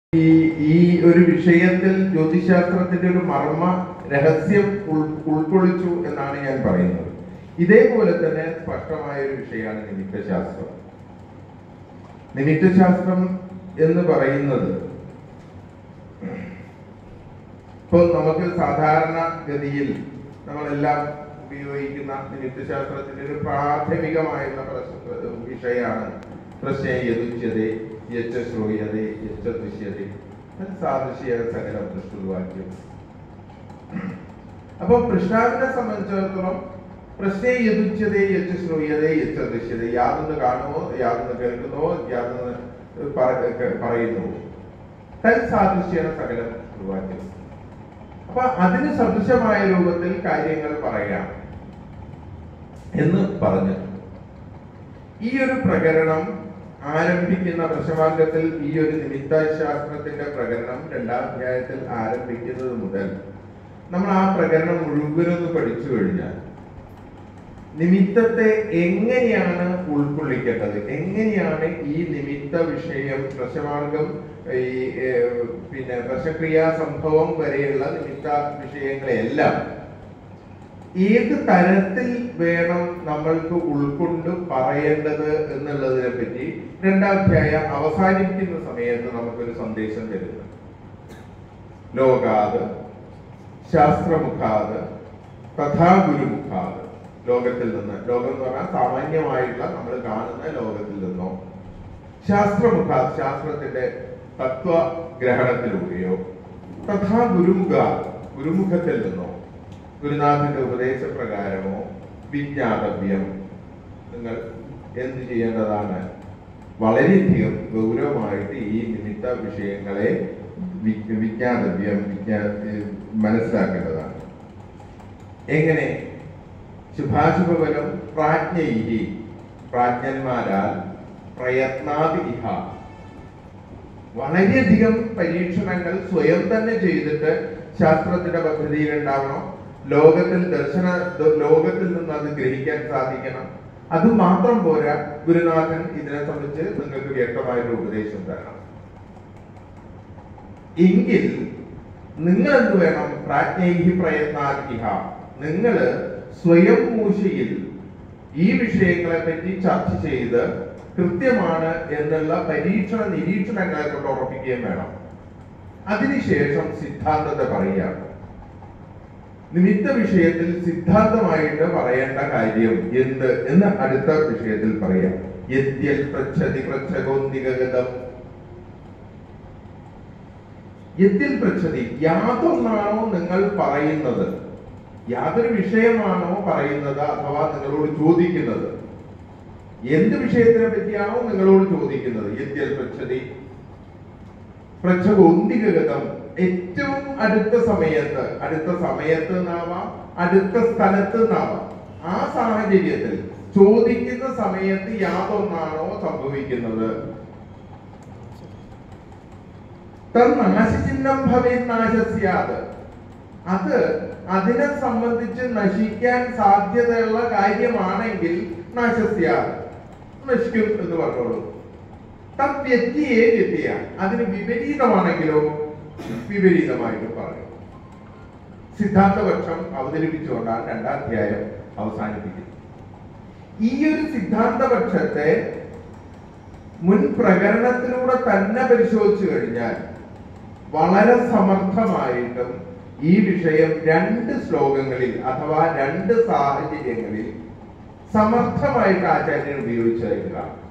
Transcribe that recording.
ഈ ഈ ഒരു വിഷയത്തിൽ ജ്യോതിശാസ്ത്രത്തിന്റെ ഒരു മർമ്മ രഹസ്യം ഉൾ- ഉൾക്കൊള്ളിച്ചു എന്നാണ് ഞാൻ പറയുന്നത് ഇതേപോലെ തന്നെ സ്പഷ്ടമായ ഒരു വിഷയമാണ് നിമിത്തശാസ്ത്രം നിമിത്തശാസ്ത്രം എന്ന് പറയുന്നത് ഇപ്പോൾ നമുക്ക് സാധാരണ ഗതിയിൽ നമ്മളെല്ലാം ഉപയോഗിക്കുന്ന നിമിത്തശാസ്ത്രത്തിന്റെ ഒരു പ്രാഥമികമായുള്ള പ്രശ്ന- വിഷയമാണ് പ്രശ്നയതുച്യതേ യച്ച ശ്രൂയതേ യച്ച ദൃശ്യതേ സാദൃശ്യ സകലം ദൃഷ്ടുവാക്യം അപ്പൊ കൃഷ്ണാവിനെ സംബന്ധിച്ചിടത്തോളം പ്രശ്നേ യതുച്യതേ യച്ച ശ്രൂയതേ യച്ച ദൃശ്യതേ യാതൊന്ന് കാണുമോ യാതൊന്ന് കേൾക്കുന്നുവോ യാതൊന്ന് പറ- ക- പറയുന്നുവോ തൽ സാദൃശ്യേന സകലം ദൃഷ്ടുവാക്യം അപ്പൊ അതിന് സദൃശമായ രൂപത്തിൽ കാര്യങ്ങൾ പറയാം എന്ന് പറഞ്ഞു ഈ ഒരു പ്രകരണം ആരംഭിക്കുന്ന പ്രശമാർഗത്തിൽ ഈ ഒരു നിമിത്തശാസ്ത്രത്തിന്റെ പ്രകരണം രണ്ടാം അധ്യായത്തിൽ ആരംഭിക്കുന്നത് മുതൽ നമ്മൾ ആ പ്രകരണം മുഴുവനൊന്ന് പഠിച്ചു കഴിഞ്ഞാൽ നിമിത്തത്തെ എങ്ങനെയാണ് ഉൾക്കൊള്ളിക്കേണ്ടത് എങ്ങനെയാണ് ഈ നിമിത്ത വിഷയം പ്രശമാർഗം ഈ ഏഹ്, പിന്നെ പ്രശക്രിയാ സംഭവം വരെയുള്ള നിമിത്ത വിഷയങ്ങളെല്ലാം ഏത് തരത്തിൽ വേണം നമ്മൾക്ക് ഉൾക്കൊണ്ട് പറയേണ്ടത് എന്നുള്ളതിനെ പറ്റി രണ്ടാധ്യായം അവസാനിക്കുന്ന സമയത്ത് നമുക്കൊരു സന്ദേശം തരുന്നു ലോകാത് ശാസ്ത്രമുഖാത് തഥാ ഗുരുമുഖാത് ലോകത്തിൽ നിന്ന് ലോകം എന്ന് പറഞ്ഞാൽ സാമാന്യമായിട്ടുള്ള നമ്മൾ കാണുന്ന ലോകത്തിൽ നിന്നോ ശാസ്ത്രമുഖാത് ശാസ്ത്രത്തിന്റെ തത്വഗ്രഹണത്തിലൂടെയോ തഥാ ഗുരുമുഖ ഗുരുമുഖത്തിൽ നിന്നോ ഗുരുനാഥന്റെ ഉപദേശപ്രകാരമോ വിജ്ഞാതവ്യം നിങ്ങൾ എന്ത് ചെയ്യേണ്ടതാണ് വളരെയധികം ഗൗരവമായിട്ട് ഈ നിമിത്ത വിഷയങ്ങളെ വി- വിജ്ഞാതവ്യം വിജ്ഞാ ഏഹ് മനസ്സിലാക്കേണ്ടതാണ് എങ്ങനെ ശുഭാശുഭഫലം പ്രാജ്ഞൈഹി പ്രാജ്ഞന്മാരാൽ പ്രയത്നാതി ഇഹ വളരെയധികം പരീക്ഷണങ്ങൾ സ്വയം തന്നെ ചെയ്തിട്ട് ശാസ്ത്രത്തിന്റെ പദ്ധതിയിൽ ഉണ്ടാവണം ലോകത്തിൽ ദർശന ദ- ലോകത്തിൽ നിന്ന് അത് ഗ്രഹിക്കാൻ സാധിക്കണം അത് മാത്രം പോരാ ഗുരുനാഥൻ ഇതിനെ സംബന്ധിച്ച് നിങ്ങൾക്ക് വ്യക്തമായൊരു ഉപദേശം തരണം എങ്കിൽ നിങ്ങൾ എന്ത് വേണം പ്രാജ്ഞൈഹി പ്രയത്നാതിഹ നിങ്ങൾ സ്വയം മൂശയിൽ ഈ വിഷയങ്ങളെ പറ്റി ചർച്ച ചെയ്ത് കൃത്യമാണ് എന്നുള്ള പരീക്ഷണ നിരീക്ഷണങ്ങളെ കൊണ്ട് ഉറപ്പിക്കുകയും വേണം അതിനുശേഷം സിദ്ധാന്തത്തെ പറയുക നിമിത്ത വിഷയത്തിൽ സിദ്ധാന്തമായിട്ട് പറയേണ്ട കാര്യം എന്ത് എന്ന് അടുത്ത വിഷയത്തിൽ പറയാം യദ്യൽ പ്രച്ഛതി പ്രച്ഛകോന്തികഗതം യത്തിൽ പൃച്ഛതി യാതൊന്നാണോ നിങ്ങൾ പറയുന്നത് യാതൊരു വിഷയമാണോ പറയുന്നത് അഥവാ നിങ്ങളോട് ചോദിക്കുന്നത് എന്ത് വിഷയത്തിനെ പറ്റിയാണോ നിങ്ങളോട് ചോദിക്കുന്നത് യത്യൽ പൃച്ഛതി പ്രച്ഛകൊന്തികഗതം ഏറ്റവും അടുത്ത സമയത്ത് അടുത്ത സമയത്ത് എന്നാവാം അടുത്ത സ്ഥലത്ത് എന്നാവാം ആ സാഹചര്യത്തിൽ ചോദിക്കുന്ന സമയത്ത് യാതൊന്നാണോ സംഭവിക്കുന്നത് തന്നാശചിഹ്നം ഭവേത് നാശസ്യാത് അത് അതിനെ സംബന്ധിച്ച് നശിക്കാൻ സാധ്യതയുള്ള കാര്യമാണെങ്കിൽ നാശസ്യാത് നശിക്കും എന്ന് പറഞ്ഞോളൂ തത് വ്യക്തിയെ വ്യക്തിയ അതിന് വിപരീതമാണെങ്കിലോ വിപരീതമായിട്ട് പറയും സിദ്ധാന്തപക്ഷം അവതരിപ്പിച്ചുകൊണ്ടാണ് രണ്ടാം അധ്യായം അവസാനിപ്പിക്കുന്നത് ഈ ഒരു സിദ്ധാന്തപക്ഷത്തെ മുൻ പ്രകരണത്തിലൂടെ തന്നെ പരിശോധിച്ചു കഴിഞ്ഞാൽ വളരെ സമർത്ഥമായിട്ടും ഈ വിഷയം രണ്ട് ശ്ലോകങ്ങളിൽ അഥവാ രണ്ട് സാഹചര്യങ്ങളിൽ സമർത്ഥമായിട്ട് ആചാര്യൻ ഉപയോഗിച്ചതായിട്ട് കാണാം